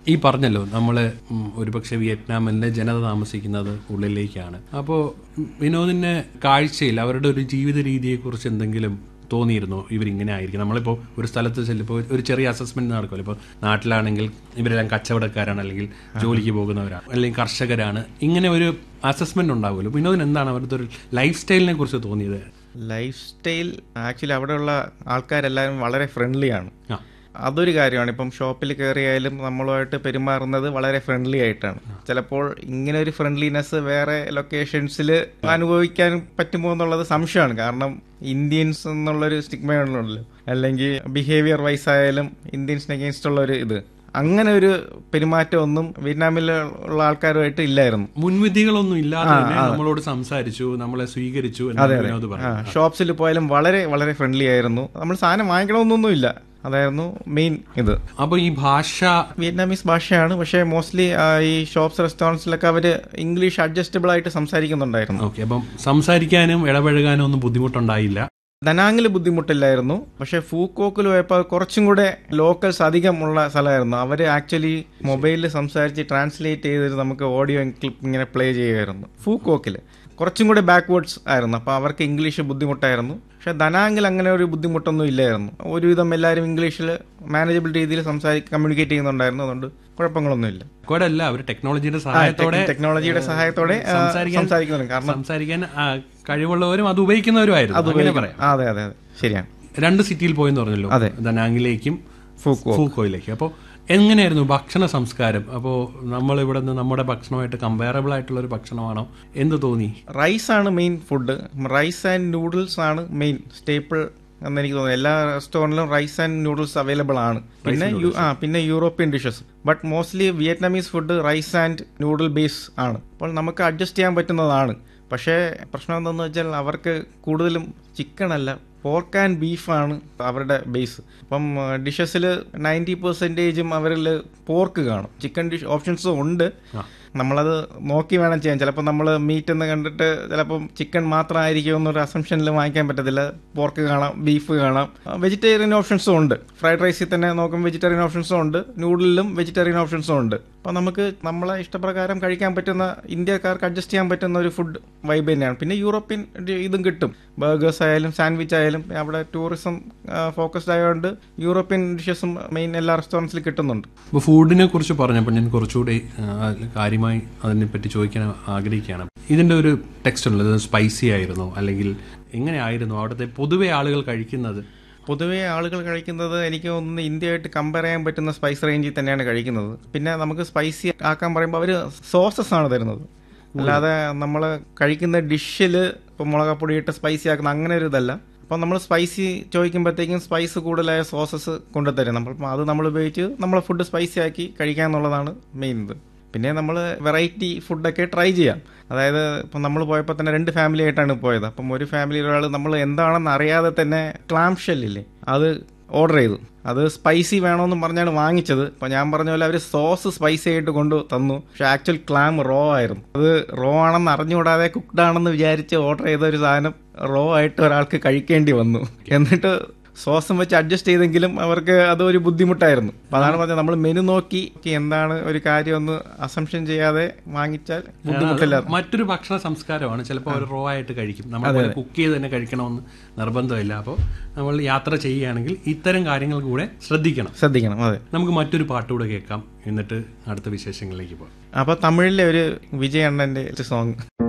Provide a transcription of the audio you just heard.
ഈ പറഞ്ഞല്ലോ നമ്മൾ ഒരുപക്ഷെ വിയറ്റ്നാമിലെ ജനത താമസിക്കുന്നത് ഉള്ളിലേക്കാണ് അപ്പോൾ വിനോദിന്റെ കാഴ്ചയിൽ അവരുടെ ഒരു ജീവിത രീതിയെക്കുറിച്ച് എന്തെങ്കിലും തോന്നിയിരുന്നോ ഇവരിങ്ങനെ ആയിരിക്കും നമ്മളിപ്പോൾ ഒരു സ്ഥലത്ത് ചെല്ലുമ്പോൾ ഒരു ചെറിയ അസസ്മെന്റ് നടക്കുമല്ലോ ഇപ്പോൾ നാട്ടിലാണെങ്കിൽ ഇവരെല്ലാം കച്ചവടക്കാരാണ് അല്ലെങ്കിൽ ജോലിക്ക് പോകുന്നവരാണ് അല്ലെങ്കിൽ കർഷകരാണ് ഇങ്ങനെ ഒരു അസസ്മെന്റ് ഉണ്ടാവുമല്ലോ വിനോദിന് എന്താണ് അവരുടെ ഒരു ലൈഫ് സ്റ്റൈലിനെ കുറിച്ച് തോന്നിയത് ലൈഫ് സ്റ്റൈൽ ആക്ച്വലി അവിടെയുള്ള ആൾക്കാരെല്ലാവരും വളരെ ഫ്രണ്ട്ലി ആണ് ആ അതൊരു കാര്യമാണ് ഇപ്പം ഷോപ്പിൽ കയറിയാലും നമ്മളുമായിട്ട് പെരുമാറുന്നത് വളരെ ഫ്രണ്ട്ലി ആയിട്ടാണ് ചിലപ്പോൾ ഇങ്ങനെ ഒരു ഫ്രണ്ട്ലിനെസ് വേറെ ലൊക്കേഷൻസിൽ അനുഭവിക്കാൻ പറ്റുമോ എന്നുള്ളത് സംശയമാണ് കാരണം ഇന്ത്യൻസ് എന്നുള്ളൊരു സ്റ്റിഗ്മയുണ്ടല്ലോ അല്ലെങ്കിൽ ബിഹേവിയർ വൈസ് ആയാലും ഇന്ത്യൻസിന് അഗേൻസ്റ്റ് ഉള്ള ഒരു ഇത് അങ്ങനെ ഒരു പെരുമാറ്റം ഒന്നും വിയറ്റ്നാമിൽ ഉള്ള ആൾക്കാരുമായിട്ട് ഇല്ലായിരുന്നു മുൻവിധികളൊന്നും ഇല്ലാതെ തന്നെ നമ്മളോട് സംസാരിച്ചു നമ്മളെ സ്വീകരിച്ചു എന്ന് വിനോദ് പറഞ്ഞു ഷോപ്സിൽ പോയാലും വളരെ വളരെ ഫ്രണ്ട്ലി ആയിരുന്നു നമ്മൾ സാധനം വാങ്ങിക്കണമെന്നൊന്നുമില്ല അതായിരുന്നു മെയിൻ ഇത് അപ്പൊ ഈ ഭാഷ വിയറ്റ്നാമീസ് ഭാഷയാണ് പക്ഷേ മോസ്റ്റ്ലി ഈ ഷോപ്സ് റെസ്റ്റോറൻറ്റ്സിലൊക്കെ അവർ ഇംഗ്ലീഷ് അഡ്ജസ്റ്റബിൾ ആയിട്ട് സംസാരിക്കുന്നുണ്ടായിരുന്നു ഓക്കെ അപ്പം സംസാരിക്കാനും ഇടപഴകാനും ഒന്നും ബുദ്ധിമുട്ടുണ്ടായില്ല ദനാങ്ങിൽ ബുദ്ധിമുട്ടില്ലായിരുന്നു പക്ഷേ ഫൂക്കോക്കിൽ പോയപ്പോൾ കുറച്ചും കൂടെ ലോക്കൽസ് അധികം ഉള്ള സ്ഥലമായിരുന്നു അവർ ആക്ച്വലി മൊബൈലിൽ സംസാരിച്ച് ട്രാൻസ്ലേറ്റ് ചെയ്തിട്ട് നമുക്ക് ഓഡിയോ ക്ലിപ്പ് ഇങ്ങനെ പ്ലേ ചെയ്യുമായിരുന്നു ഫൂക്കോക്കിൽ കുറച്ചും കൂടെ ബാക്ക്വേർഡ്സ് ആയിരുന്നു അപ്പോൾ അവർക്ക് ഇംഗ്ലീഷ് ബുദ്ധിമുട്ടായിരുന്നു പക്ഷേ ദനാങ്ങിൽ അങ്ങനെ ഒരു ബുദ്ധിമുട്ടൊന്നും ഇല്ലായിരുന്നു ഒരുവിധം എല്ലാവരും ഇംഗ്ലീഷിൽ മാനേജബിൾ രീതിയിൽ സംസാരിച്ച് കമ്മ്യൂണിക്കേറ്റ് ചെയ്യുന്നുണ്ടായിരുന്നു അതുകൊണ്ട് കുഴപ്പങ്ങളൊന്നുമില്ല കൂടെ അല്ല അവർ ടെക്നോളജിയുടെ സഹായത്തോടെ ടെക്നോളജിയുടെ സഹായത്തോടെ ആ, സംസാരിക്കാൻ- സംസാരിക്കുന്നുണ്ട് കാരണം സംസാരിക്കാൻ ആ, കഴിവുള്ളവരും അത് ഉപയോഗിക്കുന്നവരുമായിരുന്നു അങ്ങനെ പറയാം ആ, അതെ അതെ അതെ ശരിയാണ് രണ്ട് സിറ്റിയിൽ പോയെന്ന് പറഞ്ഞല്ലോ അതെ. ദനാങ്ങിലേക്കും ഫൂക്കോ ഫൂക്കോയിലേക്കും അപ്പോൾ എങ്ങനെയായിരുന്നു ഭക്ഷണ സംസ്കാരം അപ്പോൾ നമ്മൾ ഇവിടെ നിന്ന് നമ്മുടെ ഭക്ഷണമായിട്ട് കമ്പയറബിൾ ആയിട്ടുള്ള ഒരു ഭക്ഷണമാണോ എന്ത് തോന്നി റൈസ് ആണ് main food rice and noodles ആണ് മെയിൻ സ്റ്റേപ്പിൾ എന്ന് എനിക്ക് തോന്നുന്നു എല്ലാ റെസ്റ്റോറൻറ്റിലും റൈസ് ആൻഡ് നൂഡിൽസ് അവൈലബിൾ ആണ് പിന്നെ യു- ആ പിന്നെ European dishes but mostly Vietnamese food rice and noodle base ആണ് അപ്പോൾ നമുക്ക് അഡ്ജസ്റ്റ് ചെയ്യാൻ പറ്റുന്നതാണ് പക്ഷേ പ്രശ്നം എന്താണെന്ന് വെച്ചാൽ അവർക്ക് കൂടുതലും ചിക്കൻ അല്ല പോർക്ക് ആൻഡ് ബീഫാണ് അവരുടെ ബേസ് അപ്പം ഡിഷസിൽ നയൻറ്റി പെർസെൻറ്റേജും അവരിൽ പോർക്ക് കാണും ചിക്കൻ ഡിഷ് ഓപ്ഷൻസും ഉണ്ട് നമ്മളത് നോക്കി വേണം ചെയ്യാൻ ചിലപ്പോൾ നമ്മൾ മീറ്റ് എന്ന് കണ്ടിട്ട് ചിലപ്പം ചിക്കൻ മാത്രമായിരിക്കും എന്നൊരു അസംഷനിൽ വാങ്ങിക്കാൻ പറ്റത്തില്ല പോർക്ക് കാണാം ബീഫ് കാണാം വെജിറ്റേറിയൻ ഓപ്ഷൻസും ഉണ്ട് ഫ്രൈഡ് റൈസിൽ തന്നെ നോക്കും വെജിറ്റേറിയൻ ഓപ്ഷൻസും ഉണ്ട് നൂഡിലും വെജിറ്റേറിയൻ ഓപ്ഷൻസും ഉണ്ട് അപ്പോൾ നമുക്ക് നമ്മളെ ഇഷ്ടപ്രകാരം കഴിക്കാൻ പറ്റുന്ന ഇന്ത്യക്കാർക്ക് അഡ്ജസ്റ്റ് ചെയ്യാൻ പറ്റുന്ന ഒരു ഫുഡ് വൈബ് തന്നെയാണ് പിന്നെ യൂറോപ്യൻ ഒരു ഇതും കിട്ടും ബർഗേഴ്സ് ആയാലും സാൻഡ്വിച്ച് ആയാലും അവിടെ ടൂറിസം ഫോക്കസ്ഡ് ആയതുകൊണ്ട് യൂറോപ്യൻ ഡിഷസും മെയിൻ എല്ലാ റെസ്റ്റോറൻറ്റ്സിൽ കിട്ടുന്നുണ്ട് അപ്പോൾ ഫുഡിനെ കുറിച്ച് പറഞ്ഞപ്പോൾ ഞാൻ കുറച്ചുകൂടി ആ, കാര്യമായി അതിനെപ്പറ്റി ചോദിക്കാൻ ആഗ്രഹിക്കുകയാണ് ഇതിൻ്റെ ഒരു ടെക്സ്റ്റ് ഉള്ളത് സ്പൈസി ആയിരുന്നോ അല്ലെങ്കിൽ എങ്ങനെയായിരുന്നു അവിടുത്തെ പൊതുവെ ആളുകൾ കഴിക്കുന്നത് പൊതുവേ ആളുകൾ കഴിക്കുന്നത് എനിക്ക് തോന്നുന്നു ഇന്ത്യയായിട്ട് കമ്പയർ ചെയ്യാൻ പറ്റുന്ന സ്പൈസ് റേഞ്ചിൽ തന്നെയാണ് കഴിക്കുന്നത് പിന്നെ നമുക്ക് സ്പൈസി ആക്കാൻ പറയുമ്പോൾ അവർ സോസസ് ആണ് തരുന്നത് അല്ലാതെ നമ്മൾ കഴിക്കുന്ന ഡിഷിൽ ഇപ്പോൾ മുളകപ്പൊടി ഇട്ട് സ്പൈസി ആക്കുന്ന അങ്ങനെ ഒരു ഇതല്ല അപ്പോൾ നമ്മൾ സ്പൈസി ചോദിക്കുമ്പോഴത്തേക്കും സ്പൈസ് കൂടുതലായ സോസസ് കൊണ്ടുതരും നമ്മൾ അപ്പോൾ അത് നമ്മൾ ഉപയോഗിച്ച് നമ്മളെ ഫുഡ് സ്പൈസി ആക്കി കഴിക്കുക എന്നുള്ളതാണ് മെയിൻ ഇത് പിന്നെ നമ്മൾ വെറൈറ്റി ഫുഡൊക്കെ ട്രൈ ചെയ്യാം അതായത് ഇപ്പം നമ്മൾ പോയപ്പോൾ തന്നെ രണ്ട് ഫാമിലി ആയിട്ടാണ് പോയത് അപ്പം ഒരു ഫാമിലിയിൽ ഒരാൾ നമ്മൾ എന്താണെന്ന് അറിയാതെ തന്നെ ക്ലാം ഷെല്ലില്ലേ അത് ഓർഡർ ചെയ്തു അത് സ്പൈസി വേണമെന്ന് പറഞ്ഞാണ് വാങ്ങിച്ചത് അപ്പം ഞാൻ പറഞ്ഞ പോലെ അവർ സോസ് സ്പൈസി ആയിട്ട് കൊണ്ടു തന്നു പക്ഷെ ആക്ച്വൽ ക്ലാം റോ ആയിരുന്നു അത് റോ ആണെന്ന് അറിഞ്ഞുകൂടാതെ കുക്ക്ഡ് ആണെന്ന് വിചാരിച്ച് ഓർഡർ ചെയ്ത ഒരു സാധനം റോ ആയിട്ട് ഒരാൾക്ക് കഴിക്കേണ്ടി വന്നു എന്നിട്ട് സോസും വെച്ച് അഡ്ജസ്റ്റ് ചെയ്തെങ്കിലും അവർക്ക് അതൊരു ബുദ്ധിമുട്ടായിരുന്നു അപ്പൊ അതാണ് പറഞ്ഞത് നമ്മൾ മെനു നോക്കി എന്താണ് ഒരു കാര്യം ഒന്ന് അസംഷൻ ചെയ്യാതെ വാങ്ങിച്ചാൽ ബുദ്ധിമുട്ടില്ല മറ്റൊരു ഭക്ഷണ സംസ്കാരമാണ് ചിലപ്പോൾ അവർ റോ ആയിട്ട് കഴിക്കും നമ്മൾ കുക്ക് ചെയ്ത് തന്നെ കഴിക്കണമെന്ന് നിർബന്ധമില്ല അപ്പോൾ നമ്മൾ യാത്ര ചെയ്യുകയാണെങ്കിൽ ഇത്തരം കാര്യങ്ങൾ കൂടെ ശ്രദ്ധിക്കണം ശ്രദ്ധിക്കണം അതെ നമുക്ക് മറ്റൊരു പാട്ടുകൂടെ കേൾക്കാം എന്നിട്ട് അടുത്ത വിശേഷങ്ങളിലേക്ക് പോകാം അപ്പൊ തമിഴിലെ ഒരു വിജയണ്ണന്റെ സോങ്